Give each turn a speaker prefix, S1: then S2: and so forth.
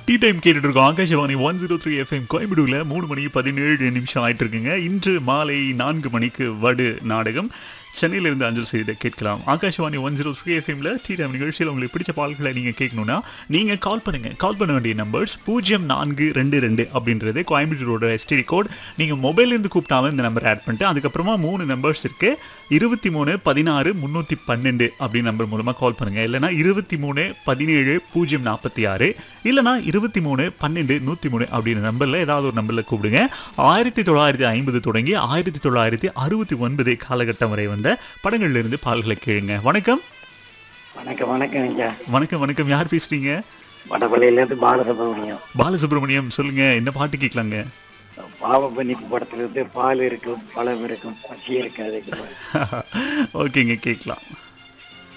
S1: tea time கேட்டுட்டு இருக்கோம் Akashvani one zero three FM கோயம்புடூர்ல மூணு மணி பதினேழு நிமிஷம் ஆயிட்டு இருக்குங்க இன்று மாலை நான்கு மணிக்கு வடு நாடகம் சென்னையிலிருந்து அஞ்சல் செய்தியை கேட்கலாம் ஆகாஷவாணி ஒன் ஜீரோ த்ரீ எஃப்எம்ல டீ டைம் நிகழ்ச்சியில் உங்களுக்கு பிடிச்ச பாடல்களை நீங்க கேட்கணும்னா நீங்க கால் பண்ணுங்க கால் பண்ண வேண்டிய நம்பர்ஸ் பூஜ்ஜியம் நான்கு ரெண்டு ரெண்டு அப்படின்றது கோயம்புத்தூரோட எஸ்டிடி கோட் நீங்க மொபைல்ல இருந்து கூப்பிட்டாலும் இந்த நம்பர் ஆட் பண்ணிட்டு அதுக்கப்புறமா மூணு நம்பர்ஸ் இருக்கு இருபத்தி மூணு பதினாறு முந்நூற்றி பன்னெண்டு அப்படின்னு நம்பர் மூலமாக கால் பண்ணுங்க இல்லைனா இருபத்தி மூணு பதினேழு பூஜ்ஜியம் நாற்பத்தி ஆறு இல்லைனா இருபத்தி மூணு பன்னெண்டு நூற்றி மூணு அப்படின்ற நம்பரில் ஏதாவது ஒரு நம்பரில் கூப்பிடுங்க ஆயிரத்தி தொள்ளாயிரத்தி ஐம்பது தொடங்கி ஆயிரத்தி தொள்ளாயிரத்தி அறுபத்தி ஒன்பது காலகட்டம் வரை வந்த படங்கள்ல இருந்து பாடல்களை கேளுங்க வணக்கம்
S2: வணக்கம் வணக்கம் ஐயா
S1: வணக்கம் வணக்கம் யார் பேசுறீங்க
S2: வடபள்ளியிலேருந்து பாலசுப்ரமணியம்
S1: பாலசுப்ரமணியம் சொல்லுங்க என்ன பாட்டு கேட்கலாங்க
S2: பாவபன்னிப்பு படத்துல இருந்து பால் இருக்கும் பழம் இருக்கும் பசி இருக்காது
S1: ஓகேங்க கேட்கலாம்